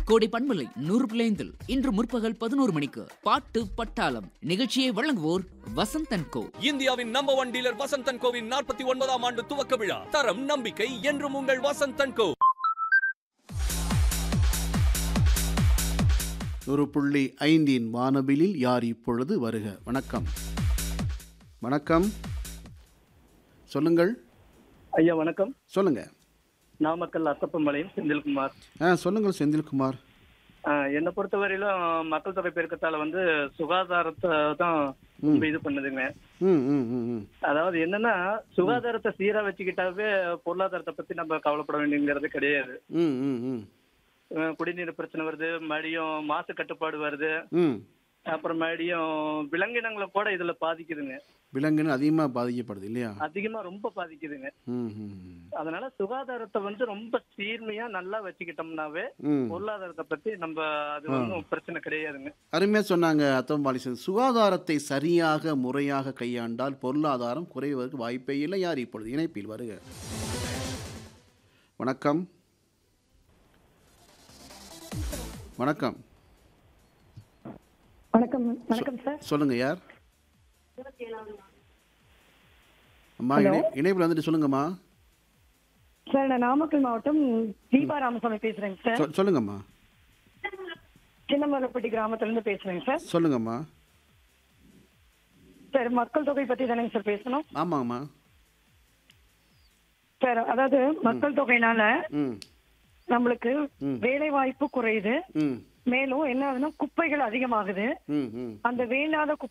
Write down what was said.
கோடை பண்பலை நூறு பிள்ளைந்தில் இன்று முற்பகல் பதினோரு மணிக்கு பாட்டு பட்டாளம் நிகழ்ச்சியை வழங்குவோர் வசந்தன் கோ இந்தியாவின் நம்பர் ஒன் டீலர் வசந்தன் கோவின் நாற்பத்தி ஒன்பதாம் ஆண்டு துவக்க விழா தரம் நம்பிக்கை என்றும் உங்கள் வசந்தன் கோ ஒரு புள்ளி ஐந்தின் வானபிலில் யார் இப்பொழுது வருக வணக்கம் வணக்கம் சொல்லுங்கள் ஐயா வணக்கம் சொல்லுங்க நாமக்கல் அத்தப்பம்பாளையம் செந்தில்குமார் ஆ சொல்லுங்கள் செந்தில்குமார் ஆஹ் என்னை பொறுத்தவரையிலும் மக்கள் தொகை பெருக்கத்தால வந்து சுகாதாரத்தை தான் ரொம்ப இது பண்ணுதுங்க ம் ம் ம் ம் அதாவது என்னன்னா சுகாதாரத்தை சீரா வச்சுக்கிட்டாவே பொருளாதாரத்தை பத்தி நம்ம கவலைப்பட வேண்டியங்கிறது கிடையாது ம் ம் ம் ஆஹ் குடிநீர் பிரச்சனை வருது மறுபடியும் மாசு கட்டுப்பாடு வருது ம் அப்புறம் மறுபடியும் விலங்கினங்களை கூட இதுல பாதிக்குதுங்க விலங்குன்னு அதிகமாக பாதிக்கப்படுது இல்லையா அதிகமா ரொம்ப பாதிக்குதுங்க ம் ம் ம். அதனால சுகாதாரத்தை வந்து ரொம்ப சீர்மையா நல்லா வச்சுக்கிட்டோம்னாவே ம் பொருளாதாரத்தை பத்தி நம்ம அது ஒன்றும் பிரச்சனை கிடையாதுங்க அருமையாக சொன்னாங்க அத்தம்பாலிசன் சுகாதாரத்தை சரியாக முறையாக கையாண்டால் பொருளாதாரம் குறைவதற்கு வாய்ப்பே இல்லை யார் இப்பொழுது இணைப்பில் வருக வணக்கம் வணக்கம் வணக்கம் வணக்கம் சார் சொல்லுங்க யார் அம்மா இணை இணைப்பில் வந்துட்டு சொல்லுங்கம்மா சார் நான் நாமக்கல் மாவட்டம் தீபா ராமசாமி பேசுறேங்க சார் சொ- சொல்லுங்கம்மா சின்னமலைப்பட்டி கிராமத்துல இருந்து பேசுறேங்க சார் சொல்லுங்கம்மா சார் மக்கள் தொகை பத்தி தானேங்க சார் பேசணும் ஆமாங்கம்மா சார் அதாவது மக்கள் தொகைனால ம் நம்மளுக்கு வேலை வாய்ப்பு குறையுது ம் மேலும் என்ன ஆகுதுன்னா குப்பைகள் அதிகமாகுது ம் ம் அந்த வேண்டாத